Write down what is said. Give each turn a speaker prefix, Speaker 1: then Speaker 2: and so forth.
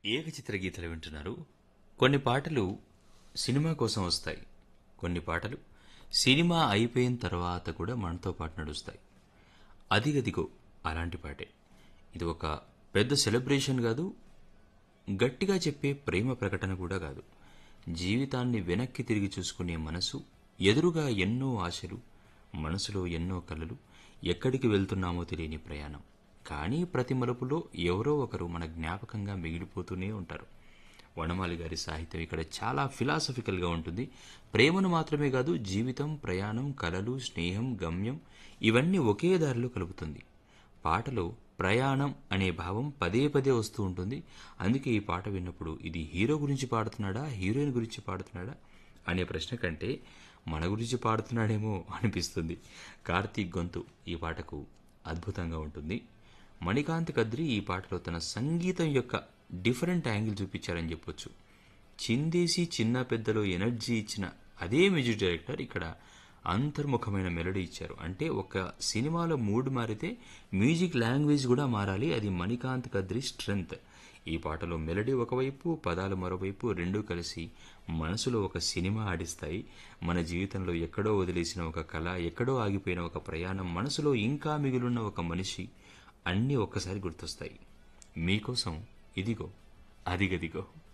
Speaker 1: ఏకచిత్ర గీతలు వింటున్నారు కొన్ని పాటలు సినిమా కోసం వస్తాయి కొన్ని పాటలు సినిమా అయిపోయిన తర్వాత కూడా మనతో పాటు నడుస్తాయి అదిగదిగో అలాంటి పాటే ఇది ఒక పెద్ద సెలబ్రేషన్ కాదు గట్టిగా చెప్పే ప్రేమ ప్రకటన కూడా కాదు జీవితాన్ని వెనక్కి తిరిగి చూసుకునే మనసు ఎదురుగా ఎన్నో ఆశలు మనసులో ఎన్నో కలలు ఎక్కడికి వెళ్తున్నామో తెలియని ప్రయాణం కానీ ప్రతి మలుపులో ఎవరో ఒకరు మన జ్ఞాపకంగా మిగిలిపోతూనే ఉంటారు వనమాలి గారి సాహిత్యం ఇక్కడ చాలా ఫిలాసఫికల్గా ఉంటుంది ప్రేమను మాత్రమే కాదు జీవితం ప్రయాణం కలలు స్నేహం గమ్యం ఇవన్నీ ఒకే దారిలో కలుపుతుంది పాటలో ప్రయాణం అనే భావం పదే పదే వస్తూ ఉంటుంది అందుకే ఈ పాట విన్నప్పుడు ఇది హీరో గురించి పాడుతున్నాడా హీరోయిన్ గురించి పాడుతున్నాడా అనే ప్రశ్న కంటే మన గురించి పాడుతున్నాడేమో అనిపిస్తుంది కార్తీక్ గొంతు ఈ పాటకు అద్భుతంగా ఉంటుంది మణికాంత్ కద్రి ఈ పాటలో తన సంగీతం యొక్క డిఫరెంట్ యాంగిల్ చూపించారని చెప్పొచ్చు చిందేసి చిన్న పెద్దలో ఎనర్జీ ఇచ్చిన అదే మ్యూజిక్ డైరెక్టర్ ఇక్కడ అంతర్ముఖమైన మెలడీ ఇచ్చారు అంటే ఒక సినిమాలో మూడ్ మారితే మ్యూజిక్ లాంగ్వేజ్ కూడా మారాలి అది మణికాంత్ కద్రి స్ట్రెంగ్త్ ఈ పాటలో మెలడీ ఒకవైపు పదాలు మరోవైపు రెండూ కలిసి మనసులో ఒక సినిమా ఆడిస్తాయి మన జీవితంలో ఎక్కడో వదిలేసిన ఒక కళ ఎక్కడో ఆగిపోయిన ఒక ప్రయాణం మనసులో ఇంకా మిగిలిన ఒక మనిషి అన్నీ ఒక్కసారి గుర్తొస్తాయి మీకోసం ఇదిగో అదిగదిగో